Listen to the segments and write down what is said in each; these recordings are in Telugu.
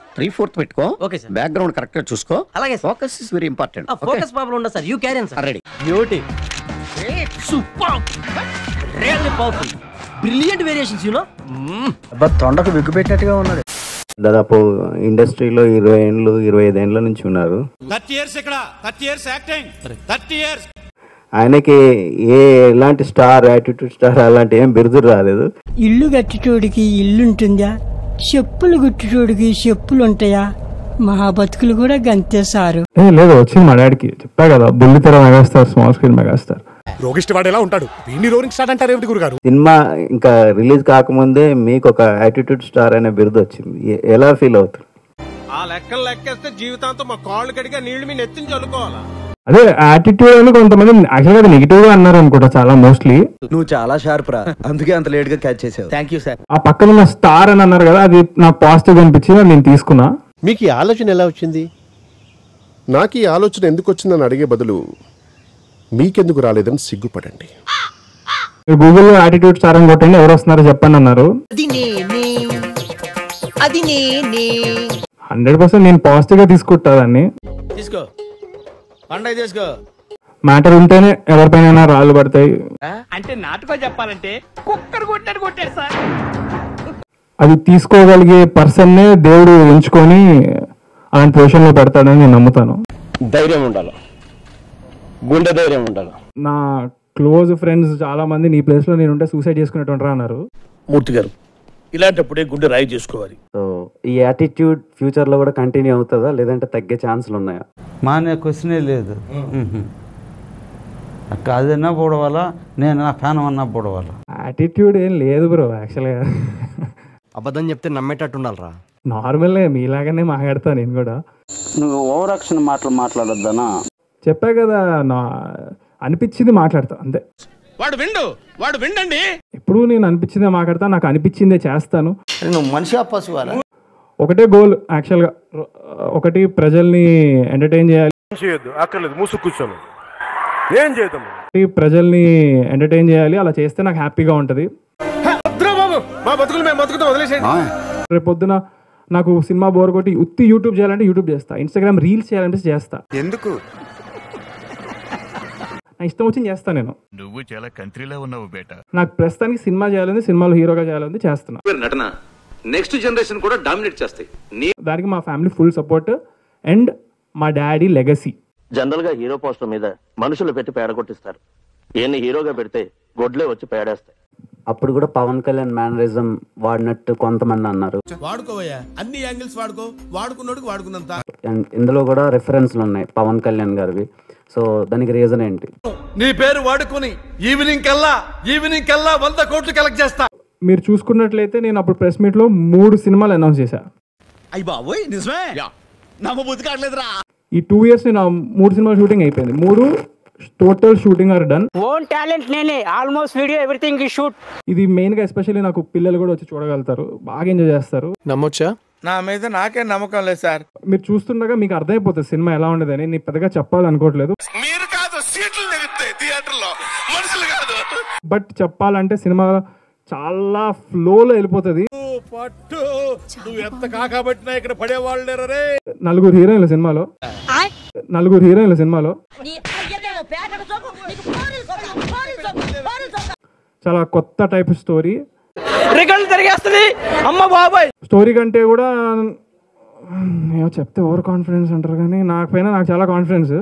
త్రీ ఫోర్త్ పెట్టుకో ఓకే సార్. బ్యాక్గ్రౌండ్ కరెక్ట్ గా చూసుకో అలాగే sir. Focus is very important focus problem ఉండదు sir you carry sir ready beauty super really powerful brilliant variations you know తొండకు విగ్గు పెట్టినట్టుగా ఉన్నాడు దాదాపు ఇండస్ట్రీలో ఇరవై ఏళ్ళు ఇరవై ఐదు ఏళ్ళ నుంచి ఉన్నారు థర్టీ ఇయర్స్ ఇక్కడ thirty years acting thirty years ఆయనకి ఏ ఎలాంటి స్టార్ యాటిట్యూడ్ స్టార్ అలాంటి ఏం బిరుదులు రాలేదు ఇల్లు కట్టేటోడికి ఇల్లుంటుందా చెప్పులు గుట్టేటోడికి చెప్పులు ఉంటాయా మా బతుకులు కూడా గంతే సారు ఏ లేదు వచ్చింది మా డాడీకి చెప్పా కదా బుల్లితెర మెగాస్టార్ స్మాల్ స్క్రీన్ మెగాస్టార్ రోగిష్టి వాడు ఎలా ఉంటాడు వీడిని రోరింగ్ స్టార్ట్ అంటారు ఏమిటి గురుగారు సినిమా ఇంకా రిలీజ్ కాకముందే మీకు ఒక యాటిట్యూడ్ స్టార్ అనే బిరుదు వచ్చింది ఎ- ఎలా ఫీల్ అవుతారు ఆ లెక్కలు లెక్కేస్తే జీవితాంతం మా కాళ్ళు కడిగా నీళ్లు మీ నెత్తిని చల్లుకోవాలా అదే యాటిట్యూడ్ అని కొంతమంది యాక్చువల్గా అది నెగిటివ్ గా అన్నారు అనుకుంటా చాలా మోస్ట్లీ నువ్వు చాలా షార్ప్ రా అందుకే అంత లేట్ గా క్యాచ్ చేసావు థ్యాంక్ యూ సార్ ఆ పక్కన ఉన్న స్టార్ అని అన్నారు కదా అది నాకు పాజిటివ్ అనిపించింది అది నేను తీసుకున్నా మీకు ఈ ఆలోచన ఎలా వచ్చింది నాకు ఈ ఆలోచన ఎందుకు వచ్చిందని అడిగే బదులు మీకెందుకు రాలేదని సిగ్గుపడండి మీరు గూగుల్లో యాటిట్యూడ్ స్టార్ అని కొట్టండి ఎవరు వస్తున్నారో చెప్పండి అన్నారు అది నేనే అది నేనే హండ్రెడ్ పర్సెంట్ నేను పాజిటివ్ గా తీసుకుంటా దాన్ని తీసుకో పండగ తీసుకో మ్యాటర్ ఉంటేనే ఎవరిపైన రాళ్ళు పడతాయి అంటే నాటుకో చెప్పాలంటే కుక్కర్ కొట్టాడు కొట్టాడు సార్ అది తీసుకోగలిగే పర్సన్నే దేవుడు ఎంచుకొని అలాంటి పొజిషన్ లో పెడతాడని నేను నమ్ముతాను ధైర్యం ఉండాలి గుండె ధైర్యం ఉండాలి నా క్లోజ్ ఫ్రెండ్స్ చాలా మంది నీ ప్లేస్ లో నేను ఉంటే సూసైడ్ చేసుకునేటువంటి అన్నారు మూర్తి గారు ఇలాంటప్పుడే గుండె రాయి చేసుకోవాలి సో ఈ యాటిట్యూడ్ ఫ్యూచర్ లో కూడా కంటిన్యూ అవుతుందా లేదంటే తగ్గే ఛాన్సులు ఉన్నాయా మానే క్వశ్చనే లేదు అక్క అదన్నా పొడవాలా నేను నా ఫ్యాన్ అన్నా పొడవాలా యాటిట్యూడ్ ఏం లేదు బ్రో యాక్చువల్గా అబద్ధం చెప్తే నమ్మేటట్టు ఉండాలిరా నార్మల్గా మీలాగానే మాట్లాడతా నేను కూడా నువ్వు ఓవర్ యాక్షన్ మాటలు మాట్లాడొద్దనా చెప్పా కదా నా అనిపించింది మాట్లాడతా అంతే వాడు విండు వాడు విండండి ఎప్పుడు నేను అనిపించిందే మాట్లాడతా నాకు అనిపించిందే చేస్తాను నువ్వు మనిషి పశువాలా ఒకటే గోల్ యాక్చువల్గా ఒకటి ప్రజల్ని ఎంటర్టైన్ చేయాలి చేయొద్దు అక్కర్లేదు మూసు కూర్చోను ఏం చేద్దాం ఒకటి ప్రజల్ని ఎంటర్టైన్ చేయాలి అలా చేస్తే నాకు హ్యాపీగా ఉంటుంది బాబు మా బతుకులు మేము బతుకుతాం వదిలేసేయండి రేపు పొద్దున నాకు సినిమా బోర్ కొట్టి ఉత్తి యూట్యూబ్ చేయాలంటే యూట్యూబ్ చేస్తా ఇన్స్టాగ్రామ్ రీల్స్ చేయాలంటే చేస్తా ఎందుకు నా ఇష్టం వచ్చింది చేస్తా నేను నువ్వు చాలా కంట్రీలో ఉన్నావు బేట నాకు ప్రస్తుతానికి సినిమా చేయాలని సినిమాలో హీరోగా చేయాలని చేస్తున్నా నటన నెక్స్ట్ జనరేషన్ కూడా డామినేట్ చేస్తాయి నీ దానికి మా ఫ్యామిలీ ఫుల్ సపోర్ట్ అండ్ మా డాడీ లెగసీ జనరల్ గా హీరో పోస్టర్ మీద మనుషులు పెట్టి పేడ కొట్టిస్తారు ఈయన్ని హీరోగా పెడితే గొడ్లే వచ్చి పేడేస్తాయి అప్పుడు కూడా పవన్ కళ్యాణ్ మేనరిజం వాడినట్టు కొంతమంది అన్నారు వాడుకోవయ్యా అన్ని యాంగిల్స్ వాడుకో వాడుకున్నోడికి వాడుకున్నంత అండ్ ఇందులో కూడా రెఫరెన్స్లు ఉన్నాయి పవన్ కళ్యాణ్ గారివి సో దానికి రీజన్ ఏంటి నీ పేరు వాడుకొని ఈవినింగ్ కల్లా ఈవినింగ్ కల్లా వంద కోట్లు కలెక్ట్ చేస్తా మీరు చూసుకున్నట్లయితే నేను అప్పుడు ప్రెస్ మీట్లో మూడు సినిమాలు అనౌన్స్ చేశా అయ్యి బాబోయ్ నిజమే నమ్మ బుద్ధి కావట్లేదురా ఈ టూ ఇయర్స్ నేను ఆ మూడు సినిమా షూటింగ్ అయిపోయింది మూడు total shooting are done own talent నేనే ఆల్మోస్ట్ వీడియో ఎవ్రీథింగ్ ఈ షూట్ ఇది మెయిన్ గా ఎస్పెషల్లీ నాకు పిల్లలు కూడా వచ్చి చూడగలుగుతారు బాగా ఎంజాయ్ చేస్తారు నమ్మొచ్చా నా మీద నాకే నమ్మకం లేదు సార్ మీరు చూస్తుండగా మీకు అర్థమైపోతుంది సినిమా ఎలా ఉండదని నేను పెద్దగా చెప్పాలనుకోవట్లేదు మీరు కాదు సీట్లు నిలుస్తాయి థియేటర్ లో మనుషులు కాదు బట్ చెప్పాలంటే సినిమా చాలా ఫ్లోలో వెళ్ళిపోతుంది పట్టు నువ్వు ఎంత కాకబట్టినా ఇక్కడ పడేవాళ్ళు లేరు రే నలుగురు హీరోయిన్ల సినిమాలో నలుగురు హీరోయిన్ల సినిమాలో చాలా కొత్త టైప్ స్టోరీ రికార్డులు తిరిగేస్తుంది అమ్మ బాబాయ్ స్టోరీ కంటే కూడా ఏమో చెప్తే ఓవర్ కాన్ఫిడెన్స్ అంటారు కానీ నాకు పైన నాకు చాలా కాన్ఫిడెన్స్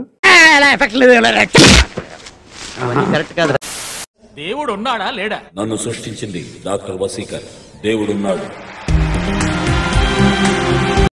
కరెక్ట్ కాదు దేవుడు ఉన్నాడా లేడా నన్ను సృష్టించింది డాక్టర్ వసీకర్ దేవుడున్నాడు